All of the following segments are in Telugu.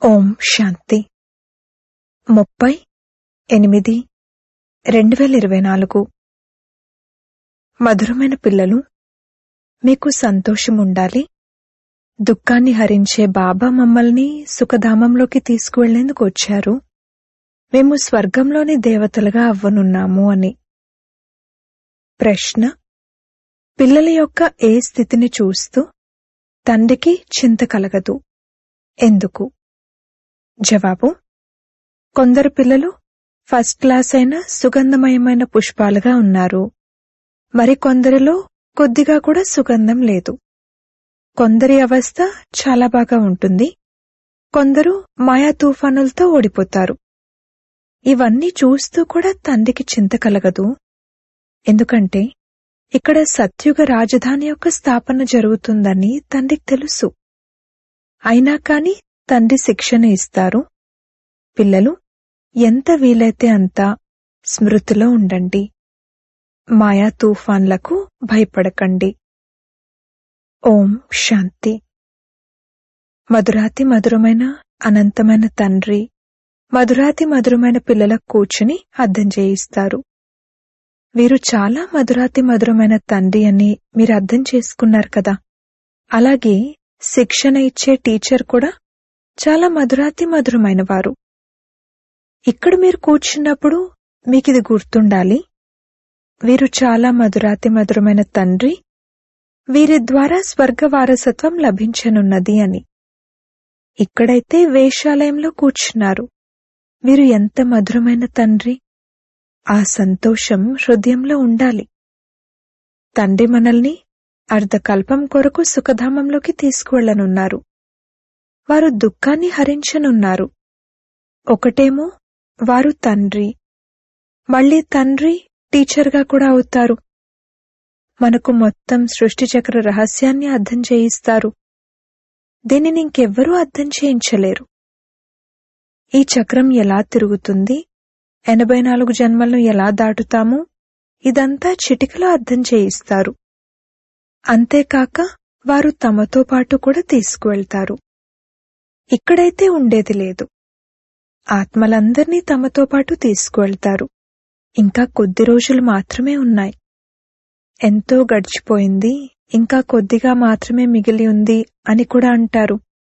ఓం శాంతి ముప్పై ఎనిమిది రెండు వేల ఇరవై నాలుగు మధురమైన పిల్లలు మీకు సంతోషం ఉండాలి దుఃఖాన్ని హరించే బాబా మమ్మల్ని సుఖధామంలోకి తీసుకువెళ్లేందుకు వచ్చారు మేము స్వర్గంలోని దేవతలుగా అవ్వనున్నాము అని ప్రశ్న పిల్లల యొక్క ఏ స్థితిని చూస్తూ తండ్రికి చింత కలగదు ఎందుకు జవాబు కొందరు పిల్లలు ఫస్ట్ క్లాస్ అయిన సుగంధమయమైన పుష్పాలుగా ఉన్నారు మరి కొందరిలో కొద్దిగా కూడా సుగంధం లేదు కొందరి అవస్థ చాలా బాగా ఉంటుంది కొందరు మాయా తుఫానులతో ఓడిపోతారు ఇవన్నీ చూస్తూ కూడా తండ్రికి చింత కలగదు ఎందుకంటే ఇక్కడ సత్యుగ రాజధాని యొక్క స్థాపన జరుగుతుందని తండ్రికి తెలుసు అయినా కాని తండ్రి శిక్షణ ఇస్తారు పిల్లలు ఎంత వీలైతే అంత స్మృతిలో ఉండండి మాయా తుఫాన్లకు భయపడకండి ఓం శాంతి మధురాతి మధురమైన అనంతమైన తండ్రి మధురాతి మధురమైన పిల్లలకు కూర్చుని అర్థం చేయిస్తారు వీరు చాలా మధురాతి మధురమైన తండ్రి అని మీరు అర్థం చేసుకున్నారు కదా అలాగే శిక్షణ ఇచ్చే టీచర్ కూడా చాలా మధురాతి మధురమైన వారు ఇక్కడ మీరు కూర్చున్నప్పుడు మీకిది గుర్తుండాలి వీరు చాలా మధురాతి మధురమైన తండ్రి వీరి ద్వారా స్వర్గ వారసత్వం లభించనున్నది అని ఇక్కడైతే వేషాలయంలో కూర్చున్నారు వీరు ఎంత మధురమైన తండ్రి ఆ సంతోషం హృదయంలో ఉండాలి తండ్రి మనల్ని అర్ధకల్పం కొరకు సుఖధామంలోకి తీసుకువెళ్లనున్నారు వారు దుఃఖాన్ని హరించనున్నారు ఒకటేమో వారు తండ్రి మళ్ళీ తండ్రి టీచర్గా కూడా అవుతారు మనకు మొత్తం సృష్టి చక్ర రహస్యాన్ని అర్థం చేయిస్తారు దీనిని ఇంకెవ్వరూ అర్థం చేయించలేరు ఈ చక్రం ఎలా తిరుగుతుంది ఎనభై నాలుగు జన్మలను ఎలా దాటుతాము ఇదంతా చిటికలో అర్థం చేయిస్తారు అంతేకాక వారు తమతో పాటు కూడా తీసుకువెళ్తారు ఇక్కడైతే ఉండేది లేదు ఆత్మలందర్నీ తమతో పాటు తీసుకువెళ్తారు ఇంకా కొద్ది రోజులు మాత్రమే ఉన్నాయి ఎంతో గడిచిపోయింది ఇంకా కొద్దిగా మాత్రమే మిగిలి ఉంది అని కూడా అంటారు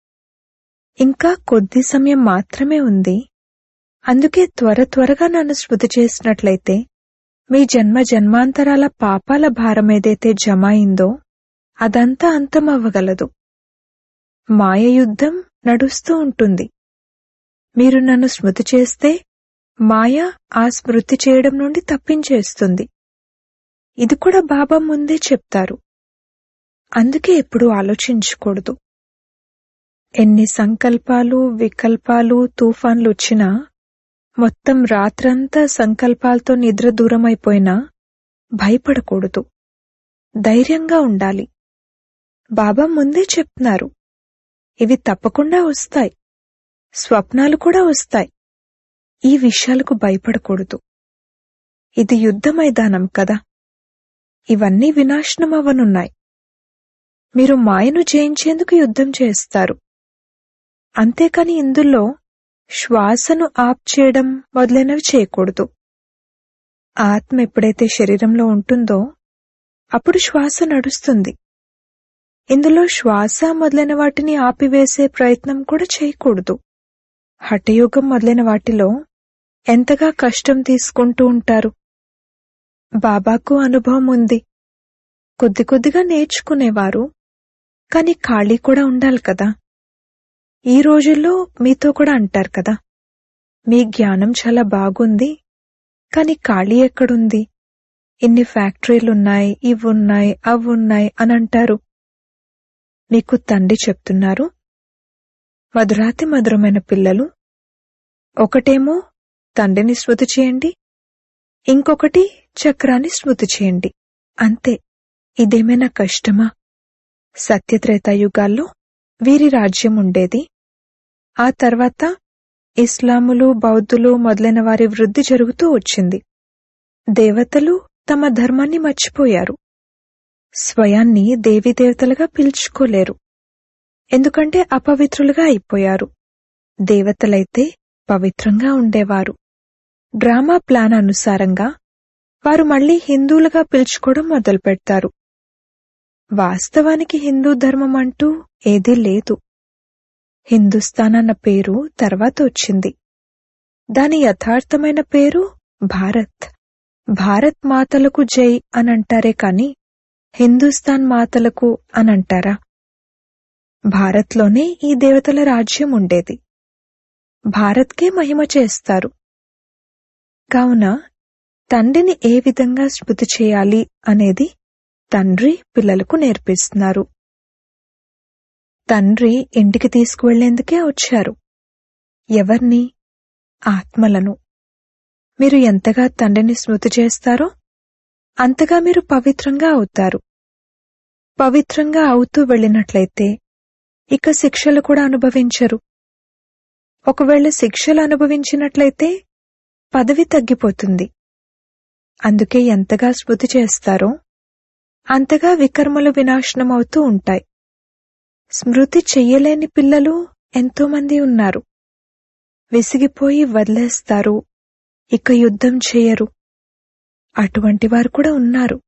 ఇంకా కొద్ది సమయం మాత్రమే ఉంది అందుకే త్వర త్వరగా నన్ను స్మృతి చేసినట్లయితే మీ జన్మ జన్మాంతరాల పాపాల భారం ఏదైతే జమ అయిందో అదంతా అంతమవ్వగలదు మాయ యుద్ధం నడుస్తూ ఉంటుంది మీరు నన్ను స్మృతి చేస్తే మాయ ఆ స్మృతి చేయడం నుండి తప్పించేస్తుంది ఇది కూడా బాబా ముందే చెప్తారు అందుకే ఎప్పుడూ ఆలోచించకూడదు ఎన్ని సంకల్పాలు వికల్పాలు తుఫాన్లు వచ్చినా మొత్తం రాత్రంతా సంకల్పాలతో నిద్ర దూరమైపోయినా భయపడకూడదు ధైర్యంగా ఉండాలి బాబా ముందే చెప్తున్నారు ఇవి తప్పకుండా వస్తాయి స్వప్నాలు కూడా వస్తాయి ఈ విషయాలకు భయపడకూడదు ఇది యుద్ధ మైదానం కదా ఇవన్నీ వినాశనమవనున్నాయి మీరు మాయను జయించేందుకు యుద్ధం చేస్తారు అంతేకాని ఇందులో శ్వాసను ఆప్ చేయడం మొదలైనవి చేయకూడదు ఆత్మ ఎప్పుడైతే శరీరంలో ఉంటుందో అప్పుడు శ్వాస నడుస్తుంది ఇందులో శ్వాస మొదలైన వాటిని ఆపివేసే ప్రయత్నం కూడా చేయకూడదు హఠయోగం మొదలైన వాటిలో ఎంతగా కష్టం తీసుకుంటూ ఉంటారు బాబాకు అనుభవం ఉంది కొద్ది కొద్దిగా నేర్చుకునేవారు కాని ఖాళీ కూడా ఉండాలి కదా ఈ రోజుల్లో మీతో కూడా అంటారు కదా మీ జ్ఞానం చాలా బాగుంది కాని ఖాళీ ఎక్కడుంది ఇన్ని ఫ్యాక్టరీలున్నాయి ఇవున్నాయి అవున్నాయి అని అంటారు మీకు తండ్రి చెప్తున్నారు మధురాతి మధురమైన పిల్లలు ఒకటేమో తండ్రిని స్మృతి చేయండి ఇంకొకటి చక్రాన్ని స్మృతి చేయండి అంతే ఇదేమైనా కష్టమా సత్యత్రేతాయుగాల్లో వీరి రాజ్యం ఉండేది ఆ తర్వాత ఇస్లాములు బౌద్ధులు మొదలైన వారి వృద్ధి జరుగుతూ వచ్చింది దేవతలు తమ ధర్మాన్ని మర్చిపోయారు స్వయాన్ని దేవీదేవతలుగా పిలుచుకోలేరు ఎందుకంటే అపవిత్రులుగా అయిపోయారు దేవతలైతే పవిత్రంగా ఉండేవారు డ్రామా ప్లాన్ అనుసారంగా వారు మళ్లీ హిందువులుగా పిలుచుకోవడం మొదలుపెడతారు వాస్తవానికి హిందూ ధర్మం అంటూ ఏదీ లేదు హిందుస్థాన్ అన్న పేరు తర్వాత వచ్చింది దాని యథార్థమైన పేరు భారత్ భారత్ మాతలకు జై అనంటారే కాని హిందుస్థాన్ మాతలకు అనంటారా భారత్లోనే ఈ దేవతల రాజ్యం ఉండేది భారత్కే మహిమ చేస్తారు కావున తండ్రిని ఏ విధంగా స్మృతి చేయాలి అనేది తండ్రి పిల్లలకు నేర్పిస్తున్నారు తండ్రి ఇంటికి తీసుకువెళ్లేందుకే వచ్చారు ఎవర్ని ఆత్మలను మీరు ఎంతగా తండ్రిని స్మృతి చేస్తారో అంతగా మీరు పవిత్రంగా అవుతారు పవిత్రంగా అవుతూ వెళ్ళినట్లయితే ఇక శిక్షలు కూడా అనుభవించరు ఒకవేళ శిక్షలు అనుభవించినట్లయితే పదవి తగ్గిపోతుంది అందుకే ఎంతగా స్మృతి చేస్తారో అంతగా వికర్మలు వినాశనమవుతూ ఉంటాయి స్మృతి చెయ్యలేని పిల్లలు ఎంతోమంది ఉన్నారు విసిగిపోయి వదిలేస్తారు ఇక యుద్ధం చేయరు అటువంటి వారు కూడా ఉన్నారు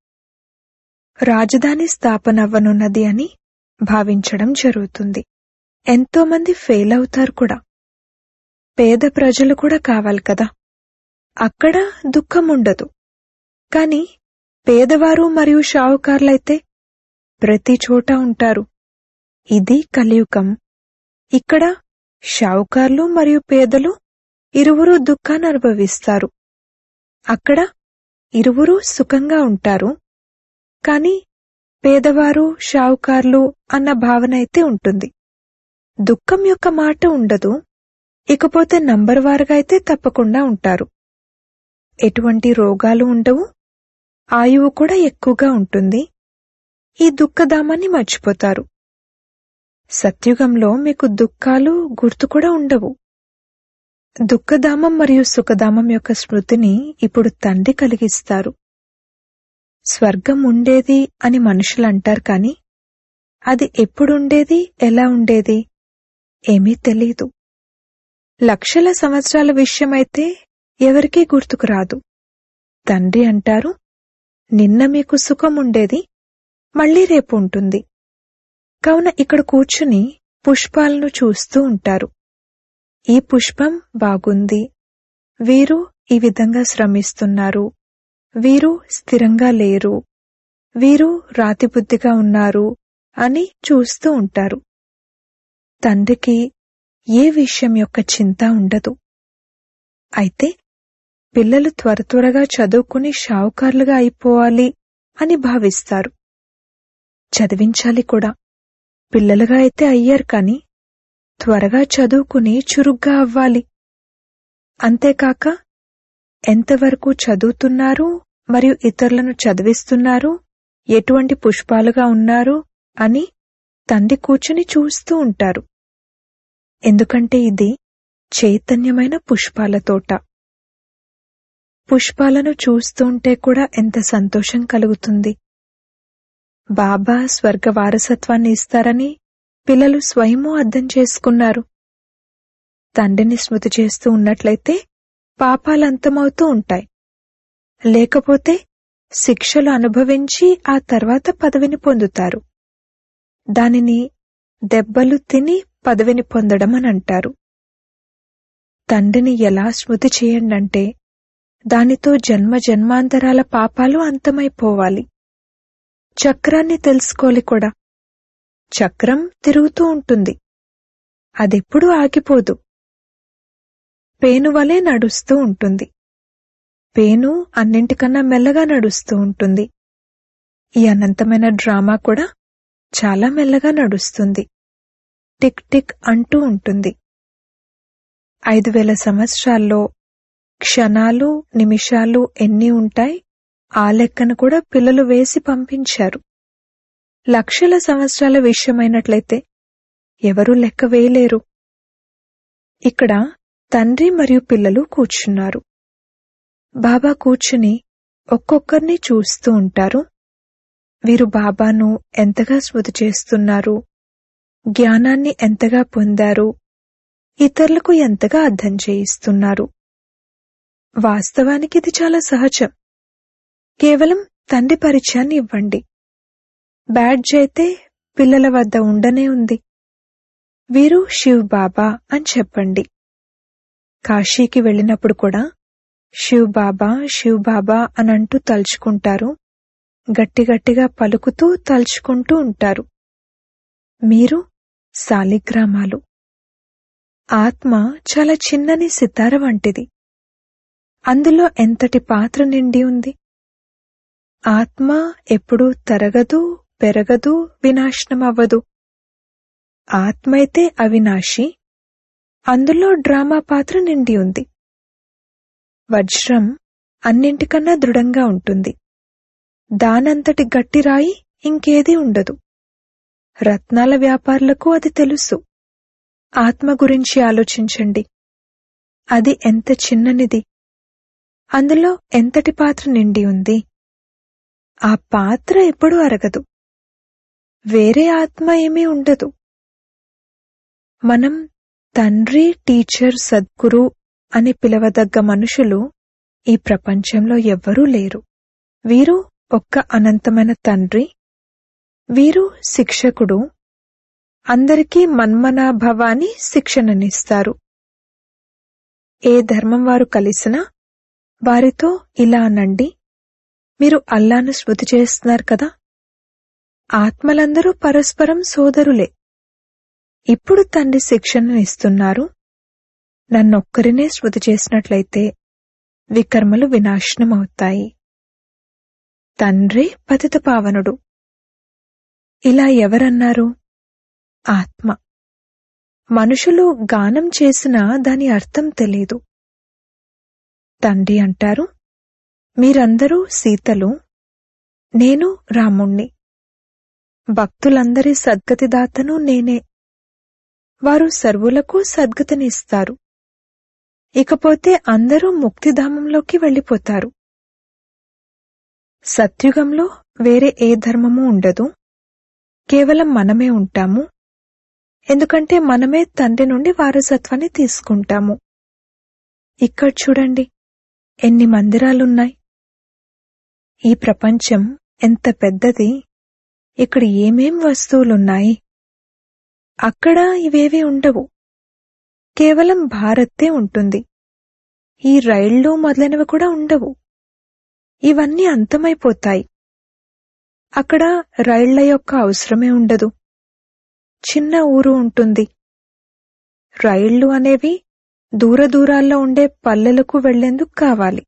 రాజధాని స్థాపన అవ్వనున్నది అని భావించడం జరుగుతుంది ఎంతోమంది ఫెయిల్ అవుతారు కూడా పేద ప్రజలు కూడా కావాలి కదా అక్కడ దుఃఖం ఉండదు కాని పేదవారు మరియు షావుకారులైతే ప్రతి చోట ఉంటారు ఇది కలియుగం ఇక్కడ షావుకార్లు మరియు పేదలు ఇరువురు దుఃఖాన్ని అనుభవిస్తారు అక్కడ ఇరువురు సుఖంగా ఉంటారు కాని పేదవారు షావుకార్లు అన్న భావన అయితే ఉంటుంది దుఃఖం యొక్క మాట ఉండదు ఇకపోతే నంబర్ వారుగా అయితే తప్పకుండా ఉంటారు ఎటువంటి రోగాలు ఉండవు ఆయువు కూడా ఎక్కువగా ఉంటుంది ఈ దుఃఖధామాన్ని మర్చిపోతారు సత్యుగంలో మీకు దుఃఖాలు గుర్తు కూడా ఉండవు దుఃఖధామం మరియు సుఖధామం యొక్క స్మృతిని ఇప్పుడు తండ్రి కలిగిస్తారు స్వర్గం ఉండేది అని మనుషులు అంటారు కాని అది ఎప్పుడుండేది ఎలా ఉండేది ఏమీ తెలీదు లక్షల సంవత్సరాల విషయమైతే ఎవరికీ గుర్తుకు రాదు తండ్రి అంటారు నిన్న మీకు సుఖం ఉండేది మళ్ళీ రేపు ఉంటుంది కావున ఇక్కడ కూర్చుని పుష్పాలను చూస్తూ ఉంటారు ఈ పుష్పం బాగుంది వీరు ఈ విధంగా శ్రమిస్తున్నారు వీరు స్థిరంగా లేరు వీరు రాతిబుద్ధిగా ఉన్నారు అని చూస్తూ ఉంటారు తండ్రికి ఏ విషయం యొక్క చింత ఉండదు అయితే పిల్లలు త్వర త్వరగా చదువుకుని షావుకారులుగా అయిపోవాలి అని భావిస్తారు చదివించాలి కూడా పిల్లలుగా అయితే అయ్యారు కాని త్వరగా చదువుకుని చురుగ్గా అవ్వాలి అంతేకాక ఎంతవరకు చదువుతున్నారు మరియు ఇతరులను చదివిస్తున్నారు ఎటువంటి పుష్పాలుగా ఉన్నారు అని తండ్రి కూర్చుని చూస్తూ ఉంటారు ఎందుకంటే ఇది చైతన్యమైన పుష్పాల తోట పుష్పాలను చూస్తుంటే కూడా ఎంత సంతోషం కలుగుతుంది బాబా స్వర్గ వారసత్వాన్ని ఇస్తారని పిల్లలు స్వయమూ అర్థం చేసుకున్నారు తండ్రిని స్మృతి చేస్తూ ఉన్నట్లయితే పాపాలంతమవుతూ ఉంటాయి లేకపోతే శిక్షలు అనుభవించి ఆ తర్వాత పదవిని పొందుతారు దానిని దెబ్బలు తిని పదవిని పొందడం అని అంటారు తండ్రిని ఎలా స్మృతి చేయండంటే దానితో జన్మ జన్మాంతరాల పాపాలు అంతమైపోవాలి చక్రాన్ని తెలుసుకోవాలి కూడా చక్రం తిరుగుతూ ఉంటుంది అదెప్పుడూ ఆగిపోదు పేను వలె నడుస్తూ ఉంటుంది పేను అన్నింటికన్నా మెల్లగా నడుస్తూ ఉంటుంది ఈ అనంతమైన డ్రామా కూడా చాలా మెల్లగా నడుస్తుంది టిక్ టిక్ అంటూ ఉంటుంది ఐదు వేల సంవత్సరాల్లో క్షణాలు నిమిషాలు ఎన్ని ఉంటాయి ఆ లెక్కను కూడా పిల్లలు వేసి పంపించారు లక్షల సంవత్సరాల విషయమైనట్లయితే ఎవరూ లెక్క వేయలేరు ఇక్కడ తండ్రి మరియు పిల్లలు కూర్చున్నారు బాబా కూర్చుని ఒక్కొక్కరిని చూస్తూ ఉంటారు వీరు బాబాను ఎంతగా స్మృతి చేస్తున్నారు జ్ఞానాన్ని ఎంతగా పొందారు ఇతరులకు ఎంతగా అర్థం చేయిస్తున్నారు వాస్తవానికి ఇది చాలా సహజం కేవలం తండ్రి పరిచయాన్ని ఇవ్వండి బ్యాడ్జ్ అయితే పిల్లల వద్ద ఉండనే ఉంది వీరు శివ్ బాబా అని చెప్పండి కాశీకి వెళ్ళినప్పుడు కూడా శివ్ బాబా శివ్ బాబా అని అంటూ తలుచుకుంటారు గట్టి గట్టిగా పలుకుతూ తలుచుకుంటూ ఉంటారు మీరు సాలిగ్రామాలు ఆత్మ చాలా చిన్నని సితార వంటిది అందులో ఎంతటి పాత్ర నిండి ఉంది ఆత్మ ఎప్పుడూ తరగదు పెరగదు వినాశనమవ్వదు ఆత్మ అయితే అవినాశి అందులో డ్రామా పాత్ర నిండి ఉంది వజ్రం అన్నింటికన్నా దృఢంగా ఉంటుంది దానంతటి గట్టి రాయి ఇంకేదీ ఉండదు రత్నాల వ్యాపారులకు అది తెలుసు ఆత్మ గురించి ఆలోచించండి అది ఎంత చిన్ననిది అందులో ఎంతటి పాత్ర నిండి ఉంది ఆ పాత్ర ఎప్పుడూ అరగదు వేరే ఆత్మ ఏమీ ఉండదు మనం తండ్రి టీచర్ సద్గురు అని పిలవదగ్గ మనుషులు ఈ ప్రపంచంలో ఎవ్వరూ లేరు వీరు ఒక్క అనంతమైన తండ్రి వీరు శిక్షకుడు అందరికీ మన్మనాభవాన్ని శిక్షణనిస్తారు ఏ ధర్మం వారు కలిసినా వారితో ఇలా అనండి మీరు అల్లాను స్మృతి చేస్తున్నారు కదా ఆత్మలందరూ పరస్పరం సోదరులే ఇప్పుడు తండ్రి శిక్షణను ఇస్తున్నారు నన్నొక్కరినే స్మృతి చేసినట్లయితే వికర్మలు వినాశనమవుతాయి తండ్రి పతిత పావనుడు ఇలా ఎవరన్నారు ఆత్మ మనుషులు గానం చేసినా దాని అర్థం తెలీదు తండ్రి అంటారు మీరందరూ సీతలు నేను రాముణ్ణి భక్తులందరి సద్గతిదాతను నేనే వారు సర్వులకు సద్గతినిస్తారు ఇకపోతే అందరూ ముక్తిధామంలోకి వెళ్ళిపోతారు సత్యుగంలో వేరే ఏ ధర్మము ఉండదు కేవలం మనమే ఉంటాము ఎందుకంటే మనమే తండ్రి నుండి వారసత్వాన్ని తీసుకుంటాము ఇక్కడ చూడండి ఎన్ని మందిరాలున్నాయి ఈ ప్రపంచం ఎంత పెద్దది ఇక్కడ ఏమేం వస్తువులున్నాయి అక్కడ ఇవేవి ఉండవు కేవలం భారత్తే ఉంటుంది ఈ రైళ్లు మొదలైనవి కూడా ఉండవు ఇవన్నీ అంతమైపోతాయి అక్కడ రైళ్ల యొక్క అవసరమే ఉండదు చిన్న ఊరు ఉంటుంది రైళ్లు అనేవి దూర దూరాల్లో ఉండే పల్లెలకు వెళ్లేందుకు కావాలి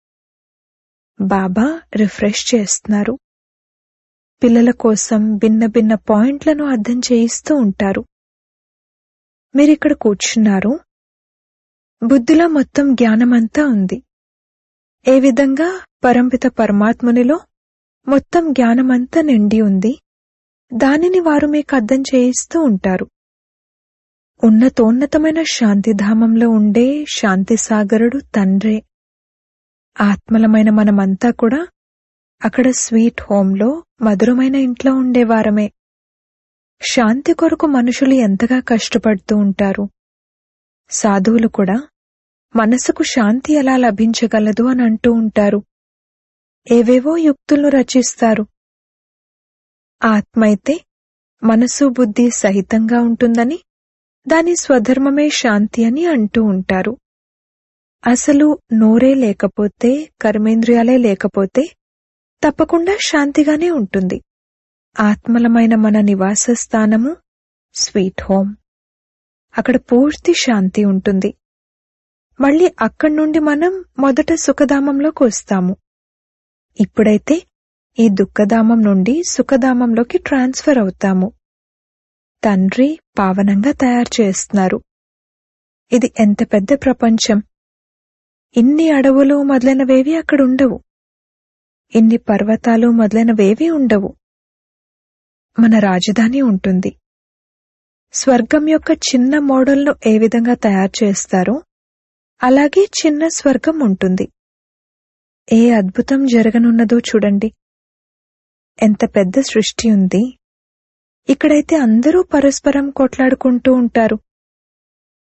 బాబా రిఫ్రెష్ చేస్తున్నారు పిల్లల కోసం భిన్న భిన్న పాయింట్లను అర్థం చేయిస్తూ ఉంటారు మీరిక్కడ కూర్చున్నారు బుద్ధిలో మొత్తం జ్ఞానమంతా ఉంది ఏ విధంగా పరంపిత పరమాత్మునిలో మొత్తం జ్ఞానమంతా నిండి ఉంది దానిని వారు మీకు అర్థం చేయిస్తూ ఉంటారు ఉన్నతోన్నతమైన శాంతిధామంలో ఉండే శాంతి సాగరుడు తండ్రే ఆత్మలమైన మనమంతా కూడా అక్కడ స్వీట్ హోంలో మధురమైన ఇంట్లో ఉండేవారమే శాంతి కొరకు మనుషులు ఎంతగా కష్టపడుతూ ఉంటారు సాధువులు కూడా మనసుకు శాంతి ఎలా లభించగలదు అని అంటూ ఉంటారు ఏవేవో యుక్తులను రచిస్తారు ఆత్మ అయితే మనసు బుద్ధి సహితంగా ఉంటుందని దాని స్వధర్మమే శాంతి అని అంటూ ఉంటారు అసలు నోరే లేకపోతే కర్మేంద్రియాలే లేకపోతే తప్పకుండా శాంతిగానే ఉంటుంది ఆత్మలమైన మన నివాస స్థానము స్వీట్ హోమ్ అక్కడ పూర్తి శాంతి ఉంటుంది మళ్ళీ అక్కడి నుండి మనం మొదట సుఖధామంలోకి వస్తాము ఇప్పుడైతే ఈ దుఃఖధామం నుండి సుఖధామంలోకి ట్రాన్స్ఫర్ అవుతాము తండ్రి పావనంగా తయారు చేస్తున్నారు ఇది ఎంత పెద్ద ప్రపంచం ఇన్ని అడవులు మొదలైనవేవి అక్కడ ఉండవు ఇన్ని పర్వతాలు మొదలైనవేవీ ఉండవు మన రాజధాని ఉంటుంది స్వర్గం యొక్క చిన్న మోడల్ను ఏ విధంగా తయారు చేస్తారో అలాగే చిన్న స్వర్గం ఉంటుంది ఏ అద్భుతం జరగనున్నదో చూడండి ఎంత పెద్ద సృష్టి ఉంది ఇక్కడైతే అందరూ పరస్పరం కొట్లాడుకుంటూ ఉంటారు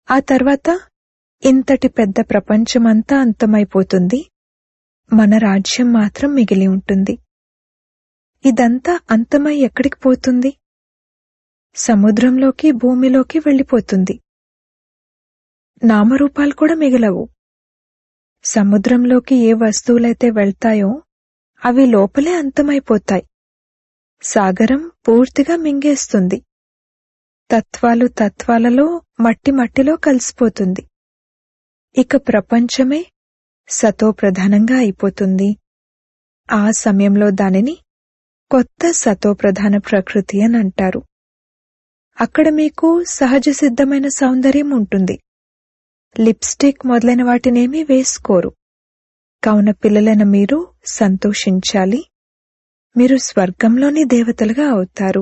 ఆ తర్వాత ఇంతటి పెద్ద ప్రపంచమంతా అంతమైపోతుంది మన రాజ్యం మాత్రం మిగిలి ఉంటుంది ఇదంతా అంతమై ఎక్కడికి పోతుంది సముద్రంలోకి భూమిలోకి వెళ్ళిపోతుంది నామరూపాలు కూడా మిగలవు సముద్రంలోకి ఏ వస్తువులైతే వెళ్తాయో అవి లోపలే అంతమైపోతాయి సాగరం పూర్తిగా మింగేస్తుంది తత్వాలు తత్వాలలో మట్టి మట్టిలో కలిసిపోతుంది ఇక ప్రపంచమే సతో ప్రధానంగా అయిపోతుంది ఆ సమయంలో దానిని కొత్త సతోప్రధాన ప్రకృతి అని అంటారు అక్కడ మీకు సహజ సిద్ధమైన సౌందర్యం ఉంటుంది లిప్స్టిక్ మొదలైన వాటినేమీ వేసుకోరు కావున పిల్లలైన మీరు సంతోషించాలి మీరు స్వర్గంలోని దేవతలుగా అవుతారు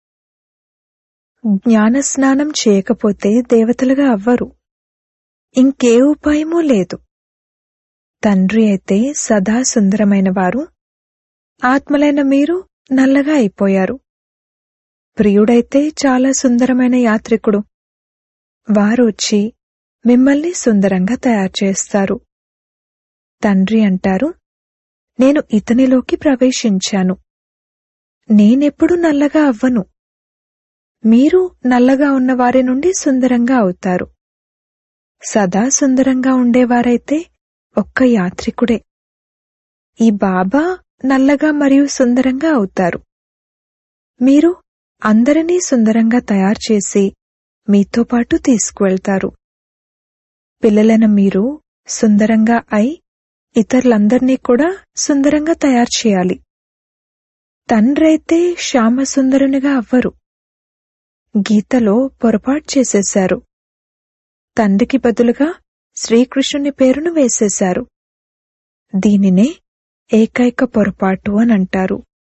జ్ఞాన స్నానం చేయకపోతే దేవతలుగా అవ్వరు ఇంకే ఉపాయమూ లేదు తండ్రి అయితే సదా సుందరమైన వారు ఆత్మలైన మీరు నల్లగా అయిపోయారు ప్రియుడైతే చాలా సుందరమైన యాత్రికుడు వారు వచ్చి మిమ్మల్ని సుందరంగా తయారు చేస్తారు తండ్రి అంటారు నేను ఇతనిలోకి ప్రవేశించాను నేనెప్పుడు నల్లగా అవ్వను మీరు నల్లగా ఉన్న వారి నుండి సుందరంగా అవుతారు సదా సుందరంగా ఉండేవారైతే ఒక్క యాత్రికుడే ఈ బాబా నల్లగా మరియు సుందరంగా అవుతారు మీరు అందరినీ సుందరంగా తయారు చేసి మీతో పాటు తీసుకువెళ్తారు పిల్లలైన మీరు సుందరంగా అయి ఇతరులందర్నీ కూడా సుందరంగా తయారు చేయాలి తండ్రైతే శ్యామసుందరునిగా అవ్వరు గీతలో పొరపాటు చేసేశారు తండ్రికి బదులుగా శ్రీకృష్ణుని పేరును వేసేశారు దీనినే ఏకైక పొరపాటు అని అంటారు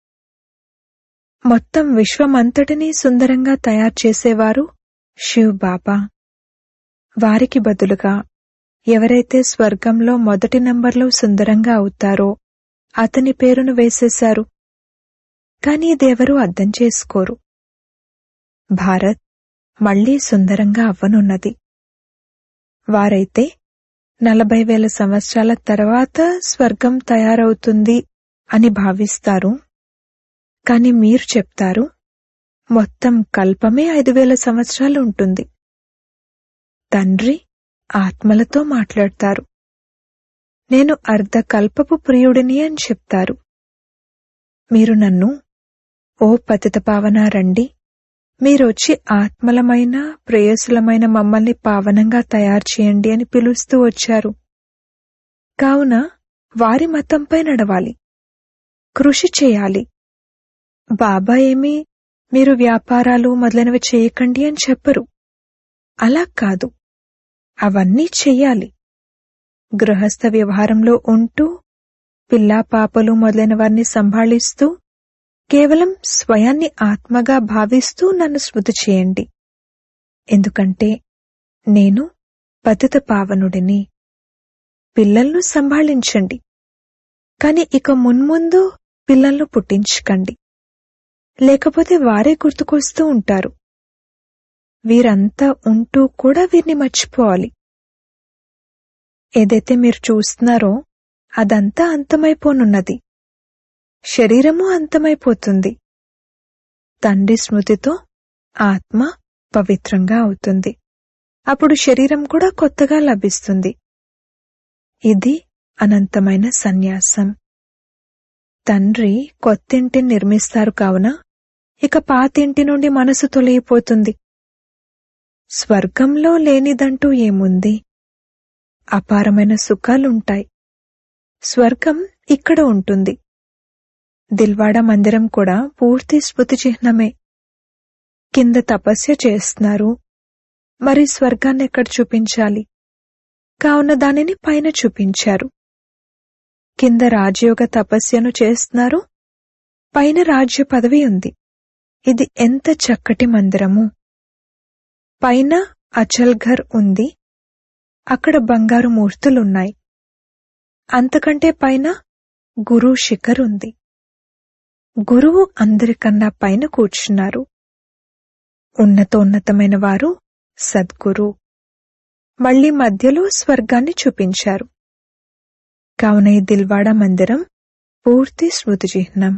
మొత్తం విశ్వమంతటినీ సుందరంగా తయారు చేసేవారు శివ్ బాబా వారికి బదులుగా ఎవరైతే స్వర్గంలో మొదటి నంబర్లో సుందరంగా అవుతారో అతని పేరును వేసేశారు కాని ఇదెవరూ అర్థం చేసుకోరు భారత్ మళ్లీ సుందరంగా అవ్వనున్నది వారైతే నలభై వేల సంవత్సరాల తర్వాత స్వర్గం తయారవుతుంది అని భావిస్తారు కాని మీరు చెప్తారు మొత్తం కల్పమే ఐదు వేల సంవత్సరాలు ఉంటుంది తండ్రి ఆత్మలతో మాట్లాడతారు నేను అర్ధకల్పపు ప్రియుడిని అని చెప్తారు మీరు నన్ను ఓ పతిత పావన రండి మీరొచ్చి ఆత్మలమైన ప్రేయసులమైన మమ్మల్ని పావనంగా తయారు చేయండి అని పిలుస్తూ వచ్చారు కావున వారి మతంపై నడవాలి కృషి చేయాలి బాబా ఏమీ మీరు వ్యాపారాలు మొదలైనవి చేయకండి అని చెప్పరు అలా కాదు అవన్నీ చెయ్యాలి గృహస్థ వ్యవహారంలో ఉంటూ పిల్లా పాపలు మొదలైన వారిని సంభాళిస్తూ కేవలం స్వయాన్ని ఆత్మగా భావిస్తూ నన్ను స్మృతి చేయండి ఎందుకంటే నేను పతిత పావనుడిని పిల్లలను సంభాళించండి కాని ఇక మున్ముందు పిల్లలను పుట్టించకండి లేకపోతే వారే గుర్తుకొస్తూ ఉంటారు వీరంతా ఉంటూ కూడా వీరిని మర్చిపోవాలి ఏదైతే మీరు చూస్తున్నారో అదంతా అంతమైపోనున్నది శరీరము అంతమైపోతుంది తండ్రి స్మృతితో ఆత్మ పవిత్రంగా అవుతుంది అప్పుడు శరీరం కూడా కొత్తగా లభిస్తుంది ఇది అనంతమైన సన్యాసం తండ్రి కొత్తింటిని నిర్మిస్తారు కావున ఇక పాతింటి నుండి మనసు తొలగిపోతుంది స్వర్గంలో లేనిదంటూ ఏముంది అపారమైన సుఖాలుంటాయి స్వర్గం ఇక్కడ ఉంటుంది దిల్వాడ మందిరం కూడా పూర్తి స్మృతి చిహ్నమే కింద తపస్య చేస్తున్నారు మరి స్వర్గాన్ని ఎక్కడ చూపించాలి కావున దానిని పైన చూపించారు కింద రాజయోగ తపస్యను చేస్తున్నారు పైన రాజ్య పదవి ఉంది ఇది ఎంత చక్కటి మందిరము పైన అచల్ ఘర్ ఉంది అక్కడ బంగారు మూర్తులున్నాయి అంతకంటే పైన గురు శిఖర్ ఉంది గురువు అందరికన్నా పైన కూర్చున్నారు ఉన్నతోన్నతమైన వారు సద్గురు మళ్ళీ మధ్యలో స్వర్గాన్ని చూపించారు కావున ఈ దిల్వాడా మందిరం పూర్తి స్మృతి చిహ్నం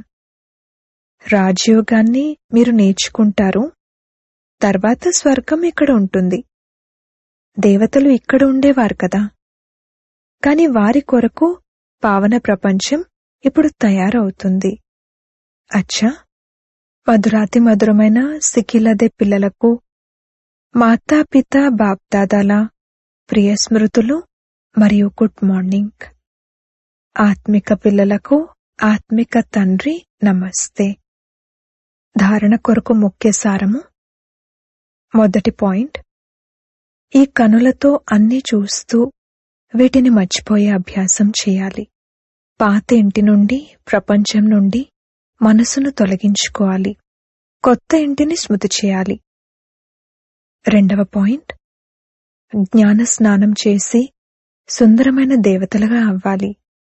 రాజయోగాన్ని మీరు నేర్చుకుంటారు తర్వాత స్వర్గం ఇక్కడ ఉంటుంది దేవతలు ఇక్కడ ఉండేవారు కదా కాని వారి కొరకు పావన ప్రపంచం ఇప్పుడు తయారవుతుంది అచ్చా మధురాతి మధురమైన సిక్కిలదే పిల్లలకు మాతాపిత బాప్దాదాల ప్రియ స్మృతులు మరియు గుడ్ మార్నింగ్ ఆత్మిక పిల్లలకు ఆత్మిక తండ్రి నమస్తే ధారణ కొరకు ముఖ్య సారము మొదటి పాయింట్ ఈ కనులతో అన్నీ చూస్తూ వీటిని మర్చిపోయే అభ్యాసం చేయాలి పాత ఇంటి నుండి ప్రపంచం నుండి మనసును తొలగించుకోవాలి కొత్త ఇంటిని స్మృతి చేయాలి రెండవ పాయింట్ జ్ఞాన స్నానం చేసి సుందరమైన దేవతలుగా అవ్వాలి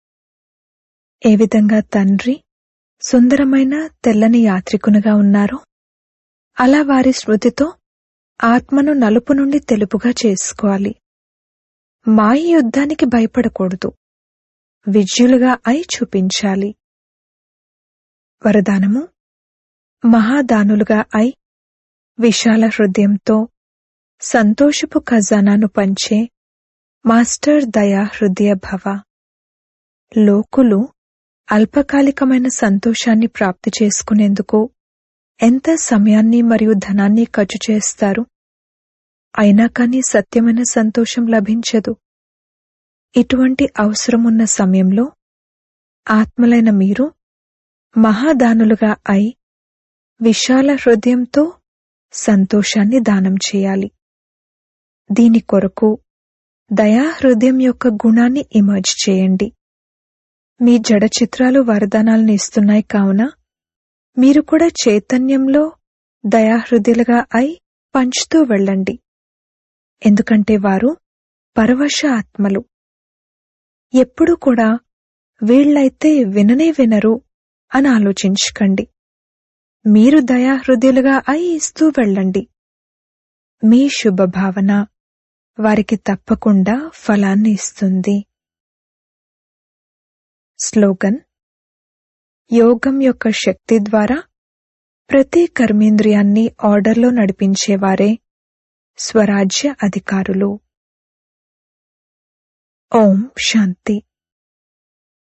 ఏ విధంగా తండ్రి సుందరమైన తెల్లని యాత్రికునిగా ఉన్నారో అలా వారి స్మృతితో ఆత్మను నలుపు నుండి తెలుపుగా చేసుకోవాలి మాయ యుద్ధానికి భయపడకూడదు విజ్యులుగా అయి చూపించాలి వరదానము మహాదానులుగా అయి విశాల హృదయంతో సంతోషపు ఖజానాను పంచే మాస్టర్ దయా హృదయ భవ లోకులు అల్పకాలికమైన సంతోషాన్ని ప్రాప్తి చేసుకునేందుకు ఎంత సమయాన్ని మరియు ధనాన్ని ఖర్చు చేస్తారు అయినా కానీ సత్యమైన సంతోషం లభించదు ఇటువంటి అవసరమున్న సమయంలో ఆత్మలైన మీరు మహాదానులుగా అయి విశాల హృదయంతో సంతోషాన్ని దానం చేయాలి దీని కొరకు దయా హృదయం యొక్క గుణాన్ని ఇమర్జ్ చేయండి మీ జడ చిత్రాలు వరదానాలను ఇస్తున్నాయి కావున మీరు కూడా చైతన్యంలో దయాహృదయులుగా అయి పంచుతూ వెళ్ళండి ఎందుకంటే వారు పరవశ ఆత్మలు ఎప్పుడూ కూడా వీళ్ళైతే విననే వినరు అని ఆలోచించకండి మీరు దయాహృదయులుగా అయి ఇస్తూ వెళ్ళండి మీ శుభభావన వారికి తప్పకుండా ఫలాన్ని ఇస్తుంది స్లోగన్ యోగం యొక్క శక్తి ద్వారా ప్రతి కర్మేంద్రియాన్ని ఆర్డర్లో నడిపించేవారే స్వరాజ్య అధికారులు ఓం శాంతి